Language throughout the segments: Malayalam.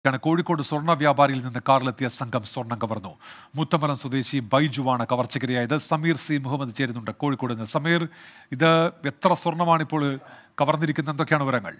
ാണ് കോഴിക്കോട് സ്വർണ്ണ വ്യാപാരിയിൽ നിന്ന് കാറിലെത്തിയ സംഘം സ്വർണം കവർന്നു മുത്തമ്പലം സ്വദേശി ബൈജുവാണ് കവർച്ചക്കിരയായത് സമീർ സി മുഹമ്മദ് ചേരുന്നുണ്ട് കോഴിക്കോട് നിന്ന് സമീർ ഇത് എത്ര സ്വർണമാണ് ഇപ്പോൾ കവർന്നിരിക്കുന്നത് എന്തൊക്കെയാണ് വിവരങ്ങൾ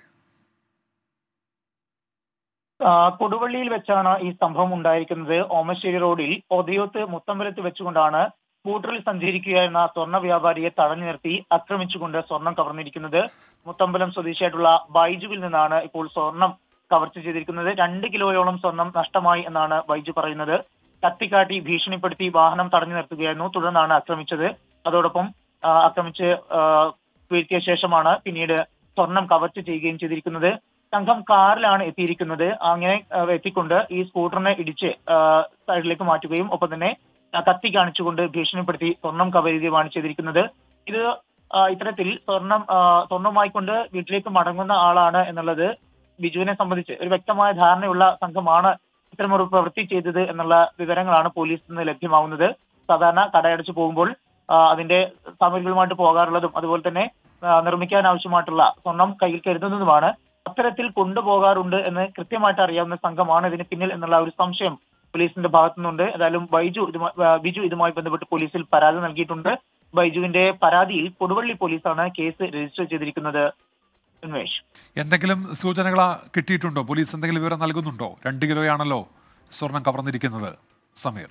ആ, കൊടുവള്ളിയിൽ വെച്ചാണ് ഈ സംഭവം ഉണ്ടായിരിക്കുന്നത് ഓമശ്ശേരി റോഡിൽ ഒതയോത്ത് മുത്തമ്പലത്ത് വെച്ചുകൊണ്ടാണ് സ്കൂട്ടറിൽ സഞ്ചരിക്കുകയായിരുന്ന സ്വർണ്ണ വ്യാപാരിയെ തടഞ്ഞു നിർത്തി ആക്രമിച്ചുകൊണ്ട് സ്വർണം കവർന്നിരിക്കുന്നത് മുത്തമ്പലം സ്വദേശിയായിട്ടുള്ള ബൈജുവിൽ നിന്നാണ് ഇപ്പോൾ സ്വർണം കവർച്ച ചെയ്തിരിക്കുന്നത് രണ്ട് കിലോയോളം സ്വർണം നഷ്ടമായി എന്നാണ് ബൈജു പറയുന്നത് കത്തിക്കാട്ടി ഭീഷണിപ്പെടുത്തി വാഹനം തടഞ്ഞു നിർത്തുകയായിരുന്നു തുടർന്നാണ് ആക്രമിച്ചത് അതോടൊപ്പം ആ, ആക്രമിച്ച് ആ, വീഴ്ത്തിയ ശേഷമാണ് പിന്നീട് സ്വർണം കവർച്ച ചെയ്യുകയും ചെയ്തിരിക്കുന്നത് സംഘം കാറിലാണ് എത്തിയിരിക്കുന്നത് അങ്ങനെ ആ, എത്തിക്കൊണ്ട് ഈ സ്കൂട്ടറിനെ ഇടിച്ച് ആ, സൈഡിലേക്ക് മാറ്റുകയും ഒപ്പം തന്നെ ആ, കത്തി കാണിച്ചുകൊണ്ട് ഭീഷണിപ്പെടുത്തി സ്വർണം കവരുകയുമാണ് ചെയ്തിരിക്കുന്നത് ഇത് ആ, ഇത്തരത്തിൽ സ്വർണം ആ, സ്വർണവുമായി കൊണ്ട് വീട്ടിലേക്ക് മടങ്ങുന്ന ആളാണ് എന്നുള്ളത് ബിജുവിനെ സംബന്ധിച്ച് ഒരു വ്യക്തമായ ധാരണയുള്ള സംഘമാണ് ഇത്തരമൊരു പ്രവൃത്തി ചെയ്തത് എന്നുള്ള വിവരങ്ങളാണ് പോലീസിൽ നിന്ന് ലഭ്യമാവുന്നത് സാധാരണ കടയടച്ചു പോകുമ്പോൾ ആ, അതിന്റെ സാമഗ്രികളുമായിട്ട് പോകാറുള്ളതും അതുപോലെ തന്നെ ആ, നിർമ്മിക്കാൻ ആവശ്യമായിട്ടുള്ള സ്വർണം കയ്യിൽ കരുതുന്നതുമാണ് അത്തരത്തിൽ കൊണ്ടുപോകാറുണ്ട് എന്ന് കൃത്യമായിട്ട് അറിയാവുന്ന സംഘമാണ് ഇതിന് പിന്നിൽ എന്നുള്ള ഒരു സംശയം പോലീസിന്റെ ഭാഗത്തു നിന്നുണ്ട് ഏതായാലും ബൈജു ഇതുമായി ആ, ബിജു ഇതുമായി ബന്ധപ്പെട്ട് പോലീസിൽ പരാതി നൽകിയിട്ടുണ്ട് ബൈജുവിന്റെ പരാതിയിൽ കൊടുവള്ളി പോലീസാണ് കേസ് രജിസ്റ്റർ ചെയ്തിരിക്കുന്നത് ഉന്മേഷ് എന്തെങ്കിലും സൂചനകൾ കിട്ടിയിട്ടുണ്ടോ പോലീസ് എന്തെങ്കിലും വിവരം നൽകുന്നുണ്ടോ രണ്ട് കിലോയാണല്ലോ സ്വർണം കവർന്നിരിക്കുന്നത് സമീർ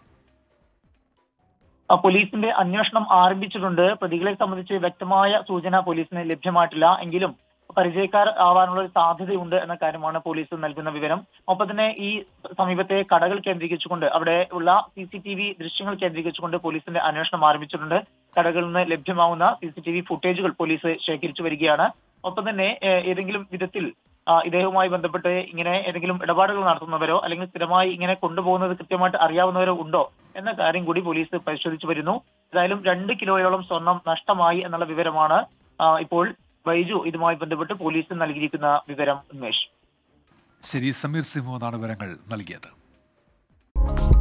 ആ, പോലീസിന്റെ അന്വേഷണം ആരംഭിച്ചിട്ടുണ്ട് പ്രതികളെ സംബന്ധിച്ച് വ്യക്തമായ സൂചന പോലീസിന് ലഭ്യമായിട്ടില്ല എങ്കിലും പരിചയക്കാർ ആവാനുള്ള ഒരു സാധ്യതയുണ്ട് എന്ന കാര്യമാണ് പോലീസ് നൽകുന്ന വിവരം ഒപ്പം തന്നെ ഈ സമീപത്തെ കടകൾ കേന്ദ്രീകരിച്ചുകൊണ്ട് അവിടെ ഉള്ള സി സി ടി വി ദൃശ്യങ്ങൾ കേന്ദ്രീകരിച്ചുകൊണ്ട് പോലീസിന്റെ അന്വേഷണം ആരംഭിച്ചിട്ടുണ്ട് കടകളിൽ നിന്ന് ലഭ്യമാവുന്ന സി സി ടി വി ഫുട്ടേജുകൾ പോലീസ് ശേഖരിച്ചു വരികയാണ് ഒപ്പം തന്നെ ഏഹ്, ഏതെങ്കിലും വിധത്തിൽ ആ, ഇദ്ദേഹവുമായി ബന്ധപ്പെട്ട് ഇങ്ങനെ ഏതെങ്കിലും ഇടപാടുകൾ നടത്തുന്നവരോ അല്ലെങ്കിൽ സ്ഥിരമായി ഇങ്ങനെ കൊണ്ടുപോകുന്നത് കൃത്യമായിട്ട് അറിയാവുന്നവരോ ഉണ്ടോ എന്ന കാര്യം കൂടി പോലീസ് പരിശോധിച്ചു വരുന്നു ഏതായാലും രണ്ട് കിലോയോളം സ്വർണം നഷ്ടമായി എന്നുള്ള വിവരമാണ് ആ, ഇപ്പോൾ ബൈജു ഇതുമായി ബന്ധപ്പെട്ട് പോലീസിന് നൽകിയിരിക്കുന്ന വിവരം ഉന്മേഷ് ശരി സമീർ സിംഹമാണ് വിവരങ്ങൾ നൽകിയത്